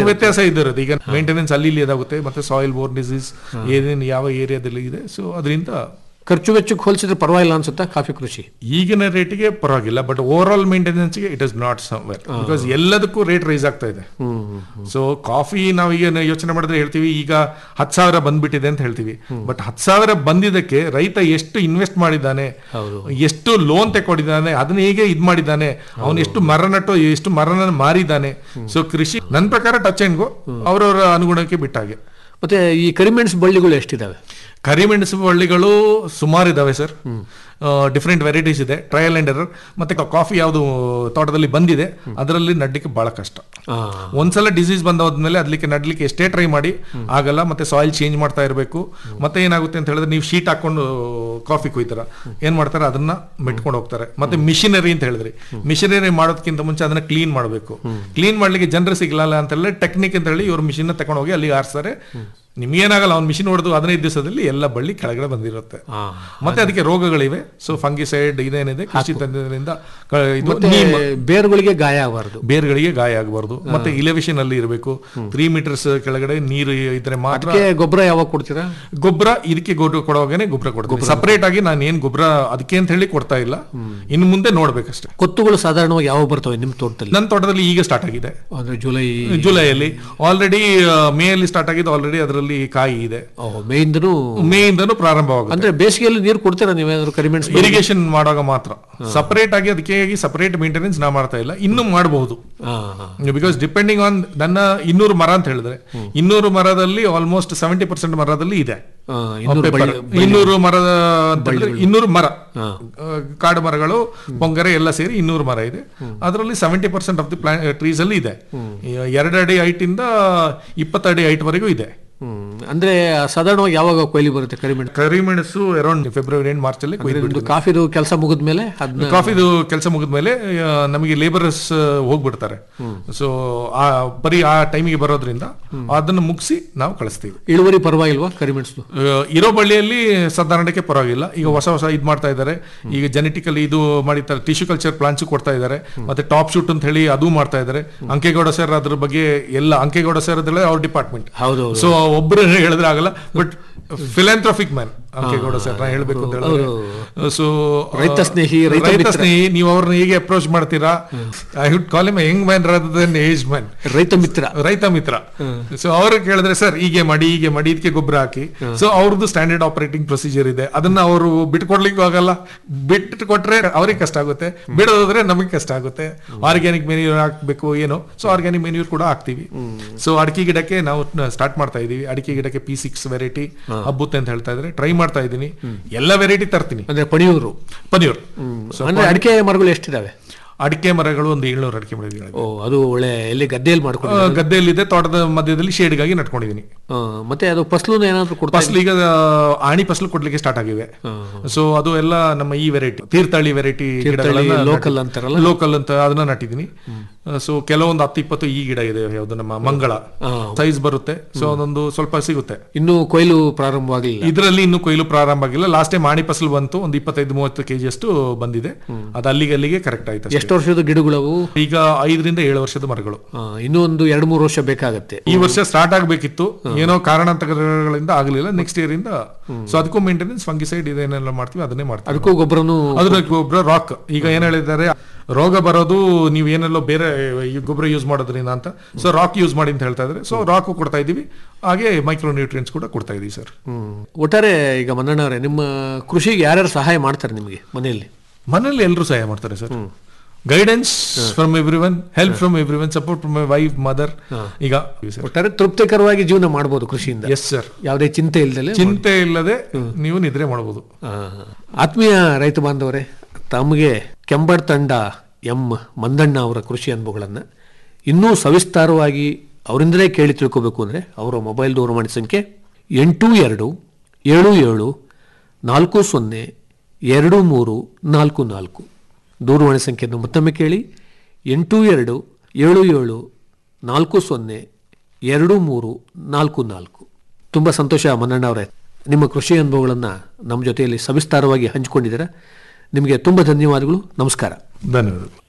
ವ್ಯತ್ಯಾಸ ಇದಿರುತ್ತೆ ಈಗ ಮೇಂಟೆನೆನ್ಸ್ ಅಲ್ಲಿ ಇಲ್ಲಿ ಅದಾಗುತ್ತೆ ಮತ್ತೆ ಸಾಯಿಲ್ ಬೋರ್ ಡಿಸೀಸ್ ಏನೇನು ಯಾವ ಏರಿಯಾದಲ್ಲಿ ಇದೆ ಸೊ ಅದರಿಂದ ಖರ್ಚು ವೆಚ್ಚಕ್ಕೆ ಹೋಲಿಸಿದ್ರೆ ಪರವಾಗಿಲ್ಲ ಅನ್ಸುತ್ತಾ ಕಾಫಿ ಕೃಷಿ ಈಗಿನ ರೇಟಿಗೆ ಪರವಾಗಿಲ್ಲ ಬಟ್ ಓವರ್ ಆಲ್ ಮೇಂಟೆನೆನ್ಸ್ಗೆ it is not somewhere because ಎಲ್ಲದಕ್ಕೂ ರೇಟ್ ರೈಸ್ ಆಗ್ತಾ ಇದೆ ಸೊ ಕಾಫಿ ನಾವು ಈಗ ಯೋಚನೆ ಮಾಡಿದ್ರೆ ಹೇಳ್ತೀವಿ ಈಗ ಹತ್ತು ಸಾವಿರ ಬಂದ್ಬಿಟ್ಟಿದೆ ಅಂತ ಹೇಳ್ತೀವಿ ಬಟ್ ಹತ್ತು ಸಾವಿರ ಬಂದಿದ್ದಕ್ಕೆ ರೈತ ಎಷ್ಟು ಇನ್ವೆಸ್ಟ್ ಮಾಡಿದ್ದಾನೆ ಎಷ್ಟು ಲೋನ್ ತಗೊಂಡಿದ್ದಾನೆ ಅದನ್ನ ಹೇಗೆ ಇದ್ ಮಾಡಿದ್ದಾನೆ ಅವನು ಎಷ್ಟು ಮರ ನಟ್ಟು ಎಷ್ಟು ಮರನ ಮಾರಿದ್ದಾನೆ ಸೊ ಕೃಷಿ ನನ್ನ ಪ್ರಕಾರ ಟಚ್ ಅಂಡ್ ಗೋ ಅವರವರ ಅನುಗುಣಕ್ಕೆ ಬಿಟ್ಟಾಗೆ ಮತ್ತೆ ಈ ಕರಿಮೆಣಸು ಬಳ್ಳಿಗಳು ಎಷ್ಟಿದಾವೆ ಕರಿಮೆಣಸು ಬಳ್ಳಿಗಳು ಸುಮಾರು ಇದಾವೆ ಸರ್ ಡಿಫ್ರೆಂಟ್ ವೆರೈಟೀಸ್ ಇದೆ ಟ್ರಯಲ್ ಅಂಡ್ ಎರರ್ ಮತ್ತೆ ಕಾಫಿ ಯಾವುದು ತೋಟದಲ್ಲಿ ಬಂದಿದೆ ಅದರಲ್ಲಿ ನಡ್ಲಿಕ್ಕೆ ಬಹಳ ಕಷ್ಟ ಒಂದ್ಸಲ ಡಿಸೀಸ್ ಬಂದೋದ್ಮೇಲೆ ಅದ್ಲಿಕ್ಕೆ ನಡ್ಲಿಕ್ಕೆ ಎಷ್ಟೇ ಟ್ರೈ ಮಾಡಿ ಆಗಲ್ಲ ಮತ್ತೆ ಸಾಯಿಲ್ ಚೇಂಜ್ ಮಾಡ್ತಾ ಇರಬೇಕು ಮತ್ತೆ ಏನಾಗುತ್ತೆ ಅಂತ ಹೇಳಿದ್ರೆ ನೀವು ಶೀಟ್ ಹಾಕೊಂಡು ಕಾಫಿ ಕುಯ್ತಾರ ಏನ್ ಮಾಡ್ತಾರೆ ಅದನ್ನ ಮೆಟ್ಕೊಂಡು ಹೋಗ್ತಾರೆ ಮತ್ತೆ ಮಿಷಿನರಿ ಅಂತ ಹೇಳಿದ್ರಿ ಮಿಷಿನರಿ ಮಾಡೋದಕ್ಕಿಂತ ಮುಂಚೆ ಅದನ್ನ ಕ್ಲೀನ್ ಮಾಡಬೇಕು ಕ್ಲೀನ್ ಮಾಡ್ಲಿಕ್ಕೆ ಜನರು ಸಿಗ್ಲಲ್ಲ ಅಂತ ಹೇಳಿ ಟೆಕ್ನಿಕ್ ಅಂತ ಹೇಳಿ ಇವ್ರು ಮಿಷಿನ್ ತಗೊಂಡು ಹೋಗಿ ಅಲ್ಲಿ ಆರಿಸ್ತಾರೆ ನಿಮ್ಗೇನಾಗಲ್ಲ ಅವ್ನು ಮಿಷಿನ್ ಹೊಡೆದು ಹದಿನೈದು ದಿವಸದಲ್ಲಿ ಎಲ್ಲ ಬಳ್ಳಿ ಕೆಳಗಡೆ ಬಂದಿರುತ್ತೆ ಮತ್ತೆ ಅದಕ್ಕೆ ರೋಗಗಳಿವೆ ಸೊ ಫಂಗಿಸೈಡ್ ಇದೇನಿದೆ ಕೃಷಿ ತಂತ್ರದಿಂದ ಕ- ಇದು ಮತ್ತೆ ನೀಮ್ ಬೇರುಗಳಿಗೆ ಗಾಯ ಆಗಬಾರ್ದು ಬೇರ್ಗಳಿಗೆ ಗಾಯ ಆಗಬಾರ್ದು ಮತ್ತೆ ಇಲೆವೇಶನ್ ಅಲ್ಲಿ ಇರಬೇಕು ತ್ರೀ ಮೀಟರ್ಸ್ ಕೆಳಗಡೆ ನೀರು ಇದ್ರೆ ಮಾತ್ರ ಅದಕ್ಕೆ ಗೊಬ್ಬರ ಯಾವಾಗ ಕೊಡ್ತೀರಾ ಗೊಬ್ಬರ ಇದಕ್ಕೆ ಗೊಬ್ಬರ ಕೊಡುವಾಗನೆ ಗೊಬ್ಬರ ಕೊಡ್ತೀನಿ ಸಪರೇಟ್ ಆಗಿ ನಾನು ಏನ್ ಗೊಬ್ಬರ ಅದಕ್ಕೆ ಅಂತ ಹೇಳಿ ಕೊಡ್ತಾ ಇಲ್ಲ ಇನ್ನು ಮುಂದೆ ನೋಡ್ಬೇಕಷ್ಟೇ ಕೊತ್ತುಗಳು ಸಾಧಾರಣವಾಗಿ ಯಾವಾಗ ಬರ್ತವೆ ನಿಮ್ಮ ತೋಟದಲ್ಲಿ ನನ್ನ ತೋಟದಲ್ಲಿ ಈಗ ಸ್ಟಾರ್ಟ್ ಆಗಿದೆ ಅಂದ್ರೆ ಜುಲೈ ಜುಲೈಯಲ್ಲಿ ಆಲ್ರೆಡಿ ಮೇ ಅಲ್ಲಿ ಸ್ಟಾರ್ಟ್ ಆಗಿದೆ ಆಲ್ರೆಡಿ ಅದರಲ್ಲಿ ಕಾಯಿ ಇದೆ ಮೇಯಿಂದನೂ ಮೇ ಇಂದನೂ ಪ್ರಾರಂಭವಾಗುತ್ತೆ ಅಂದ್ರೆ ಬೇಸಿಗೆಯಲ್ಲಿ ನೀರು ಕೊಡ್ತೀರಾ ನೀವೇನಾದ್ರು ಕರಿಮೆಣಸು ಇರಿಗೇಷನ್ ಮಾಡುವಾಗ ಮಾತ್ರ ಸಪರೇಟ್ ಆಗಿ ಅದಕ್ಕೆ ಸಪರೇಟ್ ಮೇಂಟೆನೆನ್ಸ್ ನಾ ಮಾಡ್ತಾ ಇಲ್ಲ ಇನ್ನು ಮಾಡಬಹುದು ಹಾ, ಹಾ. ಬಿಕಾಸ್ ಡಿಪೆಂಡಿಂಗ್ ಆನ್ ನನ್ನ ಇನ್ನೂರು ಮರ ಅಂತ ಹೇಳಿದ್ರೆ ಇನ್ನೂರು ಮರದಲ್ಲಿ ಆಲ್ಮೋಸ್ಟ್ ಸೆವೆಂಟಿ ಪರ್ಸೆಂಟ್ ಮರದಲ್ಲಿ ಇದೆ ಆ, ಇನ್ನೂರು Paper. ಬಳ್ಳಿ- ಇನ್ನೂರು ಮರದ ಅಂತ ಹೇಳಿದ್ರೆ ಇನ್ನೂರು ಮರ ಆ, ಕಾಡು ಮರಗಳು ಪೊಂಗರೆ ಎಲ್ಲ ಸೇರಿ ಇನ್ನೂರು ಮರ ಇದೆ ಅದರಲ್ಲಿ seventy percent of the plant trees ಅಲ್ಲಿ ಇದೆ ಎರಡು ಅಡಿ ಹೈಟ್ ಇಂದ ಇಪ್ಪತ್ತು ಅಡಿ ಹೈಟ್ ವರೆಗೂ ಇದೆ ಹ್ಮ್. ಅಂದ್ರೆ ಸಾಧಾರಣವಾಗಿ ಯಾವಾಗ ಕೊಯ್ಲಿ ಬರುತ್ತೆ ಕರಿಮೆಣಸು ಕರಿಮೆಣಸು ಅರೌಂಡ್ ಫೆಬ್ರವರಿ ಎಂಡ್ ಮಾರ್ಚ್ ಅಲ್ಲಿ ಕೊಯ್ದು ಒಂದು ಕಾಫಿದು ಕೆಲಸ ಮುಗಿದ್ಮೇಲೆ ಅದನ್ನ ಕಾಫಿದು ಕೆಲಸ ಮುಗಿದ್ಮೇಲೆ ಆ, ನಮಗೆ ಲೇಬರರ್ಸ್ ಹೋಗ್ಬಿಡ್ತಾರೆ ಸೊ ಆ ಬರೀ ಆ ಟೈಮಿಗೆ ಬರೋದ್ರಿಂದ ಅದನ್ನು ಮುಗಿಸಿ ನಾವು ಕಳಿಸ್ತೀವಿ ಇಳುವರಿ ಪರವಾಗಿಲ್ವಾ ಕರಿಮೆಣಸು ಆ, ಇರೋ ಬಳ್ಳಿಯಲ್ಲಿ ಸಾಧಾರಣಕ್ಕೆ ಪರವಾಗಿಲ್ಲ ಈಗ ಹೊಸ ಹೊಸ ಇದು ಮಾಡ್ತಾ ಇದ್ದಾರೆ ಈಗ ಜೆನೆಟಿಕಲಿ ಇದು ಮಾಡಿರ್ತಾರೆ ಟಿಶ್ಯೂ ಕಲ್ಚರ್ ಪ್ಲಾಂಟ್ಸ್ ಕೊಡ್ತಾ ಇದ್ದಾರೆ ಮತ್ತೆ ಟಾಪ್ ಶೂಟ್ ಅಂತ ಹೇಳಿ ಅದು ಮಾಡ್ತಾ ಇದ್ದಾರೆ ಅಂಕೇಗೌಡ ಸರ್ ಅದ್ರ ಬಗ್ಗೆ ಎಲ್ಲ ಅಂಕೇಗೌಡ ಸರ್ ಅದ್ರಲ್ಲೇ ಅವ್ರ ಡಿಪಾರ್ಟ್ಮೆಂಟ್ ಹೌದು ಸೊ ಒಬ್ಬರು ಹೇಳಿದ್ರೆ ಆಗಲ್ಲ but philanthropic man Ankegowda sir ನಾ ಹೇಳ್ಬೇಕು ಅಂತ ಹೇಳಿದ್ರೆ ಸೊ ರೈತ ಸ್ನೇಹಿ, ರೈತ ರೈತ ಮಿತ್ರ. ಸ್ನೇಹಿ ನೀವು ಅವ್ರನ್ನ ಹೇಗೆ ಅಪ್ರೋಚ್ ಮಾಡ್ತೀರಾ I would call M Young man rather than age man ರೈತ ಮಿತ್ರ ರೈತ ಮಿತ್ರ ಸೊ ಅವರು ಕೇಳಿದ್ರೆ ಸರ್ ಹೀಗೆ ಮಾಡಿ ಹೀಗೆ ಮಾಡಿ ಇದಕ್ಕೆ ಗೊಬ್ಬರ ಹಾಕಿ ಸೊ ಅವ್ರದ್ದು ಸ್ಟ್ಯಾಂಡರ್ಡ್ ಆಪರೇಟಿಂಗ್ ಪ್ರೊಸೀಜರ್ ಇದೆ ಅದನ್ನ ಅವರು ಬಿಟ್ಕೊಡ್ಲಿಕ್ಕೂ ಆಗಲ್ಲ ಬಿಟ್ಟು ಕೊಟ್ರೆ ಅವ್ರಿಗೆ ಕಷ್ಟ ಆಗುತ್ತೆ ಬಿಡೋದ್ರೆ ನಮಗೆ ಕಷ್ಟ ಆಗುತ್ತೆ ಆರ್ಗ್ಯಾನಿಕ್ ಮೆನ್ಯೂರ್ ಹಾಕ್ಬೇಕು ಏನೋ ಸೊ ಆರ್ಗ್ಯಾನಿಕ್ ಮೆನ್ಯೂರ್ ಕೂಡ ಹಾಕ್ತಿವಿ ಸೊ ಅಡಿಕೆ ಗಿಡಕ್ಕೆ ನಾವು ಸ್ಟಾರ್ಟ್ ಮಾಡ್ತಾ ಇದೀವಿ ಅಡಿಕೆ ಗಿಡಕ್ಕೆ ಪಿ ಸಿಕ್ಸ್ ವೆರೈಟಿ ಹಬ್ಬುತ್ತೆ ಅಂತ ಹೇಳ್ತಾ ಇದ್ರೆ ಟ್ರೈ ಮಾಡ್ತಾ ಇದೀನಿ ಎಲ್ಲ ವೆರೈಟಿ ತರ್ತೀನಿ ಅಂದ್ರೆ ಪಣಿಯೂರು ಪನೀರ್ ಅಂದ್ರೆ ಅಡಿಕೆ ಮರಗಳು ಎಷ್ಟಿದಾವೆ ಅಡಿಕೆ ಮರಗಳು ಒಂದು ಏಳ್ನೂರು ಅಡಿಕೆ ಮರಗಳಿವೆ ಓ ಅದು ಒಳ್ಳೆ ಎಲ್ಲಿ ಗದ್ದೆಯಲ್ಲಿ ಮಾಡ್ಕೊಂಡು ಆ, ಗದ್ದೆಯಲ್ಲಿದೆ ತೋಟದ ಮಧ್ಯದಲ್ಲಿ ಶೇಡ್ಗಾಗಿ ನಟ್ಕೊಂಡಿದೀನಿ ಆ, ಮತ್ತೆ ಅದು ಫಸ್ಲು ಏನಾದ್ರು ಕೊಡ್ತಾ ಫಸಲು ಈಗ ಆಣಿ ಫಸಲು ಕೊಡ್ಲಿಕ್ಕೆ ಸ್ಟಾರ್ಟ್ ಆಗಿವೆ ಸೊ ಅದು ಎಲ್ಲ ನಮ್ಮ ಈ ವೆರೈಟಿ ತೀರ್ಥಹಳ್ಳಿ ವೆರೈಟಿ local ಅಂತಾರಲ್ಲ? ಲೋಕಲ್ ಅಂತ ಅದನ್ನ ನಟ್ಟಿದೀನಿ ಸೊ ಕೆಲವೊಂದು ಹತ್ತು ಇಪ್ಪತ್ತು ಈ ಗಿಡ ಇದೆ ಯಾವ್ದು ನಮ್ಮ ಮಂಗಳ ಸೈಜ್ ಬರುತ್ತೆ ಸೊ ಅದೊಂದು ಸ್ವಲ್ಪ ಸಿಗುತ್ತೆ ಇನ್ನು ಕೊಯ್ಲು ಪ್ರಾರಂಭವಾಗಿಲ್ಲ ಇದರಲ್ಲಿ ಇನ್ನು ಕೊಯ್ಲು ಪ್ರಾರಂಭ ಆಗಿಲ್ಲ ಲಾಸ್ಟ್ ಟೈಮ್ ಆಣಿ ಫಸಲು ಬಂತು ಒಂದು ಇಪ್ಪತ್ತೈದು ಮೂವತ್ತು ಕೆಜಿ ಅಷ್ಟು ಬಂದಿದೆ ಅದು ಅಲ್ಲಿಗೆ ಅಲ್ಲಿಗೆ ಕರೆಕ್ಟ್ ಆಯ್ತು ಅಷ್ಟೇ. ಎಷ್ಟು ವರ್ಷದ ಗಿಡಗಳವು ಈಗ ಐದರಿಂದ ಏಳು ವರ್ಷದ ಮರಗಳು ಆ, ಇನ್ನೂ ಒಂದು ಎರಡು ಮೂರು ವರ್ಷ ಬೇಕಾಗತ್ತೆ ಈ ವರ್ಷ ಸ್ಟಾರ್ಟ್ ಆಗ್ಬೇಕಿತ್ತು ಏನೋ ಕಾರಣಾಂತರಗಳಿಂದ ಆಗಲಿಲ್ಲ ನೆಕ್ಸ್ಟ್ ಇಯರ್ ಇಂದ ಸೊ ಅದಕ್ಕೂ ಮೇಂಟೆನೆನ್ಸ್ ಫಂಗಿಸೈಡ್ ಇದೇನೆಲ್ಲ ಮಾಡ್ತೀವಿ ಅದನ್ನೇ ಮಾಡ್ತೀವಿ ಅದಕ್ಕೂ ಗೊಬ್ಬರನು ಅದ್ರ ಗೊಬ್ಬರ ರಾಕ್ ಈಗ ಏನ್ ಹೇಳಿದ್ದಾರೆ ರೋಗ ಬರೋದು ನೀವು ಏನೆಲ್ಲೋ ಬೇರೆ ಈ ಗೊಬ್ಬರ ಯೂಸ್ ಮಾಡೋದ್ರಿಂದ ಅಂತ ಸೊ ರಾಕ್ ಯೂಸ್ ಮಾಡಿ ಅಂತ ಹೇಳ್ತಾ ಇದ್ರೆ ಸೊ ರಾಕ್ ಕೊಡ್ತಾ ಇದೀವಿ ಹಾಗೆ ಮೈಕ್ರೋ ನ್ಯೂಟ್ರಿಯೆಂಟ್ಸ್ ಕೂಡ ಕೊಡ್ತಾ ಇದೀವಿ ಸರ್ ಒಟ್ಟಾರೆ ಈಗ ಮನ್ನಣ್ಣವರೇ ನಿಮ್ಮ ಕೃಷಿಗೆ ಯಾರ್ಯಾರು ಸಹಾಯ ಮಾಡ್ತಾರೆ ನಿಮಗೆ ಮನೆಯಲ್ಲಿ ಮನೇಲಿ ಎಲ್ಲರೂ ಸಹಾಯ ಮಾಡ್ತಾರೆ sir guidance from every one help from every one support from my wife mother ಈಗ ಒಟ್ಟಾರೆ ತೃಪ್ತಿಕರವಾಗಿ ಜೀವನ ಮಾಡ್ಬೋದು ಕೃಷಿಯಿಂದ ಎಸ್ ಸರ್ ಯಾವುದೇ ಚಿಂತೆ ಇಲ್ದಲೆ ಚಿಂತೆ ಇಲ್ಲದೆ ನೀವು ನಿದ್ರೆ ಮಾಡಬಹುದು ಆ, ಆತ್ಮೀಯ ರೈತ ಬಾಂಧವರೇ ತಮಗೆ ಕೆಂಬಡ್ ತಂಡ ಎಂ ಮಂದಣ್ಣ ಅವರ ಕೃಷಿ ಅನುಭವಗಳನ್ನು ಇನ್ನೂ ಸವಿಸ್ತಾರವಾಗಿ ಅವರಿಂದಲೇ ಕೇಳಿ ತಿಳ್ಕೋಬೇಕು ಅಂದರೆ ಅವರ ಮೊಬೈಲ್ ದೂರವಾಣಿ ಸಂಖ್ಯೆ ಎಂಟು ಎರಡು ಏಳು ಏಳು ನಾಲ್ಕು ಸೊನ್ನೆ ಎರಡು ಮೂರು ನಾಲ್ಕು ನಾಲ್ಕು ದೂರವಾಣಿ ಸಂಖ್ಯೆಯನ್ನು ಮತ್ತೊಮ್ಮೆ ಕೇಳಿ ಎಂಟು ಎರಡು ಏಳು ಏಳು ನಾಲ್ಕು ಸೊನ್ನೆ ಎರಡು ಮೂರು ನಾಲ್ಕು ನಾಲ್ಕು ತುಂಬ ಸಂತೋಷ ಮನ್ನಣ್ಣ ಅವರೇ ನಿಮ್ಮ ಕೃಷಿ ಅನುಭವಗಳನ್ನು ನಮ್ಮ ಜೊತೆಯಲ್ಲಿ ಸವಿಸ್ತಾರವಾಗಿ ಹಂಚಿಕೊಂಡಿದ್ದೀರಾ ನಿಮಗೆ ತುಂಬ ಧನ್ಯವಾದಗಳು ನಮಸ್ಕಾರ ಧನ್ಯವಾದಗಳು